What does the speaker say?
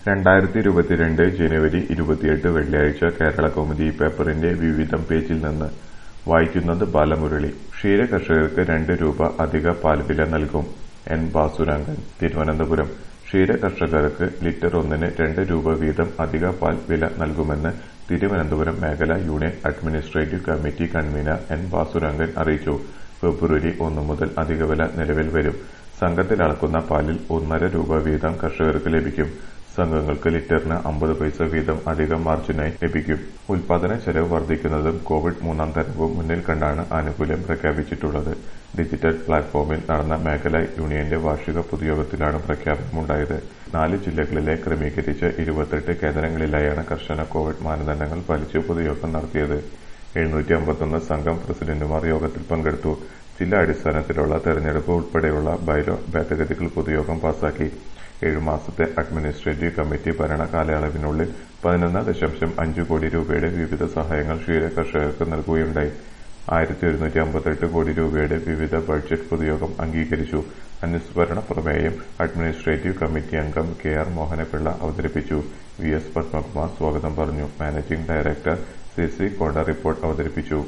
രണ്ടായിരത്തി ഇരുപത്തിരണ്ട് ജനുവരി ഇരുപത്തിയെട്ട് വെള്ളിയാഴ്ച കേരളകൗമുദി പേപ്പറിന്റെ വിവിധം പേജിൽ നിന്ന് വായിക്കുന്നത് ബാലമുരളി ക്ഷീരകർഷകർക്ക് രണ്ട് രൂപ അധിക പാൽവില നൽകും എൻ ബാസുരംഗൻ തിരുവനന്തപുരം ക്ഷീരകർഷകർക്ക് ലിറ്റർ ഒന്നിന് രണ്ട് രൂപ വീതം അധിക പാൽ വില നൽകുമെന്ന് തിരുവനന്തപുരം മേഖലാ union administrative committee convener N Basurangan അറിയിച്ചു ഫെബ്രുവരി ഒന്ന് മുതൽ അധിക വില നിലവിൽ വരും സംഘത്തിൽ അളക്കുന്ന പാലിൽ ഒന്നര രൂപ വീതം കർഷകർക്ക് ലഭിക്കും സംഘങ്ങൾക്ക് ലിറ്ററിന് അമ്പത് പൈസ വീതം അധിക മാർജിനായി ലഭിക്കും ഉൽപാദന ചെലവ് വർദ്ധിക്കുന്നതും കോവിഡ് മൂന്നാം തരംഗവും മുന്നിൽ കണ്ടാണ് ആനുകൂല്യം പ്രഖ്യാപിച്ചിട്ടുള്ളത് ഡിജിറ്റൽ പ്ലാറ്റ്ഫോമിൽ നടന്ന മേഖലാ യൂണിയന്റെ വാർഷിക പൊതുയോഗത്തിലാണ് പ്രഖ്യാപനമുണ്ടായത് നാല് ജില്ലകളിലെ ക്രമീകരിച്ച ഇരുപത്തെട്ട് കേന്ദ്രങ്ങളിലായാണ് കർശന കോവിഡ് മാനദണ്ഡങ്ങൾ പാലിച്ച് പൊതുയോഗം നടത്തിയത് എഴുന്നൂറ്റി അമ്പത്തൊന്ന് സംഘം പ്രസിഡന്റുമാർ യോഗത്തിൽ പങ്കെടുത്തു ജില്ലാ അടിസ്ഥാനത്തിലുള്ള തെരഞ്ഞെടുപ്പ് ഉൾപ്പെടെയുള്ള ബൈലോ ഭേദഗതികൾ പൊതുയോഗം പാസാക്കി ഏഴു മാസത്തെ അഡ്മിനിസ്ട്രേറ്റീവ് കമ്മിറ്റി ഭരണ കാലയളവിനുള്ളിൽ പതിനൊന്ന് ദശാംശം അഞ്ച് കോടി രൂപയുടെ വിവിധ സഹായങ്ങൾ ക്ഷീര കർഷകർക്ക് നൽകുകയുണ്ടായി ആയിരത്തി ഒരുന്നൂറ്റി അമ്പത്തെട്ട് കോടി രൂപയുടെ വിവിധ ബഡ്ജറ്റ് പൊതുയോഗം അംഗീകരിച്ചു അനുസ്മരണ പ്രമേയം അഡ്മിനിസ്ട്രേറ്റീവ് കമ്മിറ്റി അംഗം കെ ആർ മോഹനപിള്ള അവതരിപ്പിച്ചു വി എസ് പത്മകുമാർ സ്വാഗതം പറഞ്ഞു managing director C C Konda report അവതരിപ്പിച്ചു